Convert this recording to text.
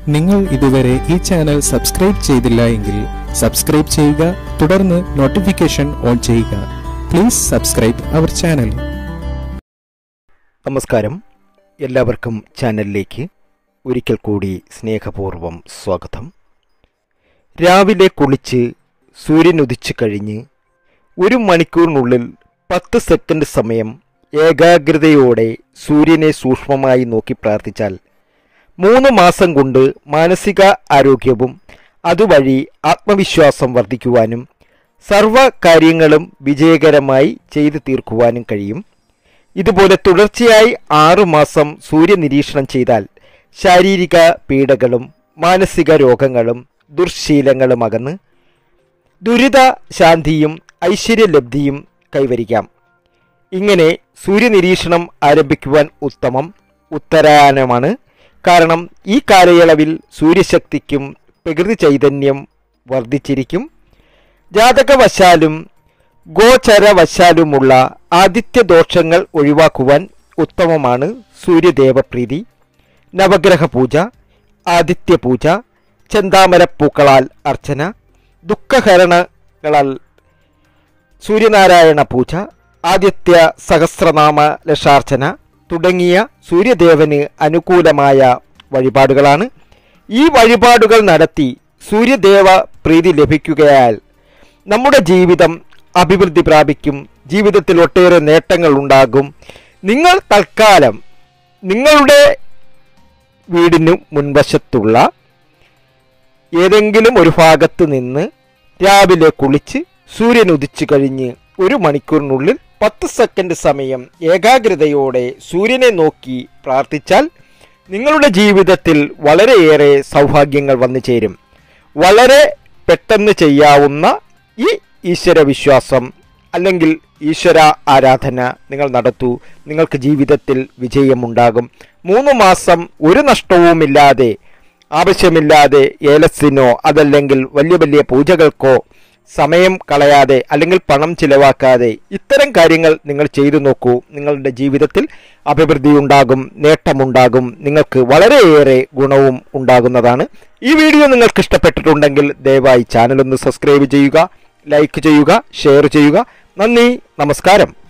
നിങ്ങൾ ഇതുവരെ ഈ ചാനൽ സബ്സ്ക്രൈബ് ചെയ്തില്ല എങ്കിൽ സബ്സ്ക്രൈബ് ചെയ്യുക തുടർന്ന് നോട്ടിഫിക്കേഷൻ ഓൺ ചെയ്യുക പ്ലീസ് സബ്സ്ക്രൈബ് അവർ ചാനൽ നമസ്കാരം എല്ലാവർക്കും ചാനലിലേക്ക് ഒരിക്കൽ കൂടി സ്നേഹപൂർവ്വം സ്വാഗതം രാവിലെ കുളിച്ച് സൂര്യൻ ഉദിച്ചു കഴിഞ്ഞ് ഒരു മണിക്കൂറിനുള്ളിൽ പത്ത് സെക്കൻഡ് സമയം ഏകാഗ്രതയോടെ സൂര്യനെ സൂക്ഷ്മമായി നോക്കി പ്രാർത്ഥിച്ചാൽ മൂന്ന് മാസം കൊണ്ട് മാനസിക ആരോഗ്യവും അതുവഴി ആത്മവിശ്വാസം വർദ്ധിക്കുവാനും സർവ കാര്യങ്ങളും വിജയകരമായി ചെയ്തു തീർക്കുവാനും കഴിയും ഇതുപോലെ തുടർച്ചയായി ആറുമാസം സൂര്യനിരീക്ഷണം ചെയ്താൽ ശാരീരിക പീഡകളും മാനസിക രോഗങ്ങളും ദുർശീലങ്ങളും അകന്ന് ദുരിത ശാന്തിയും ഐശ്വര്യലബ്ധിയും കൈവരിക്കാം ഇങ്ങനെ സൂര്യനിരീക്ഷണം ആരംഭിക്കുവാൻ ഉത്തമം ഉത്തരായനമാണ് കാരണം ഈ കാലയളവിൽ സൂര്യശക്തിക്കും പ്രകൃതി ചൈതന്യം വർദ്ധിച്ചിരിക്കും ജാതകവശാലും ഗോചരവശാലുമുള്ള ആദിത്യദോഷങ്ങൾ ഒഴിവാക്കുവാൻ ഉത്തമമാണ് സൂര്യദേവപ്രീതി നവഗ്രഹ പൂജ ആദിത്യ പൂജ ചെന്താമരപ്പൂക്കളാൽ അർച്ചന ദുഃഖഹരണങ്ങളാൽ സൂര്യനാരായണ പൂജ ആദിത്യ സഹസ്രനാമ ലക്ഷാർച്ചന തുടങ്ങിയ സൂര്യദേവന് അനുകൂലമായ വഴിപാടുകളാണ് ഈ വഴിപാടുകൾ നടത്തി സൂര്യദേവ പ്രീതി ലഭിക്കുകയാൽ നമ്മുടെ ജീവിതം അഭിവൃദ്ധി പ്രാപിക്കും ജീവിതത്തിൽ ഒട്ടേറെ നേട്ടങ്ങൾ ഉണ്ടാകും നിങ്ങൾ തൽക്കാലം നിങ്ങളുടെ വീടിനു മുൻവശത്തുള്ള ഏതെങ്കിലും ഒരു ഭാഗത്ത് നിന്ന് രാവിലെ കുളിച്ച് സൂര്യൻ ഉദിച്ചു കഴിഞ്ഞ് ഒരു മണിക്കൂറിനുള്ളിൽ പത്ത് സെക്കൻഡ് സമയം ഏകാഗ്രതയോടെ സൂര്യനെ നോക്കി പ്രാർത്ഥിച്ചാൽ നിങ്ങളുടെ ജീവിതത്തിൽ വളരെയേറെ സൗഭാഗ്യങ്ങൾ വന്നു ചേരും വളരെ പെട്ടെന്ന് ചെയ്യാവുന്ന ഈ ഈശ്വര വിശ്വാസം അല്ലെങ്കിൽ ഈശ്വര ആരാധന നിങ്ങൾ നടത്തൂ നിങ്ങൾക്ക് ജീവിതത്തിൽ വിജയമുണ്ടാകും മൂന്ന് മാസം ഒരു നഷ്ടവുമില്ലാതെ ആവശ്യമില്ലാതെ ഏലസിനോ അതല്ലെങ്കിൽ വലിയ വലിയ പൂജകൾക്കോ സമയം കളയാതെ അല്ലെങ്കിൽ പണം ചിലവാക്കാതെ ഇത്തരം കാര്യങ്ങൾ നിങ്ങൾ ചെയ്തു നോക്കൂ നിങ്ങളുടെ ജീവിതത്തിൽ അഭിവൃദ്ധി ഉണ്ടാകും നേട്ടമുണ്ടാകും നിങ്ങൾക്ക് വളരെയേറെ ഗുണവും ഉണ്ടാകുന്നതാണ് ഈ വീഡിയോ നിങ്ങൾക്ക് ഇഷ്ടപ്പെട്ടിട്ടുണ്ടെങ്കിൽ ദയവായി ചാനൽ ഒന്ന് സബ്സ്ക്രൈബ് ചെയ്യുക ലൈക്ക് ചെയ്യുക ഷെയർ ചെയ്യുക നന്ദി നമസ്കാരം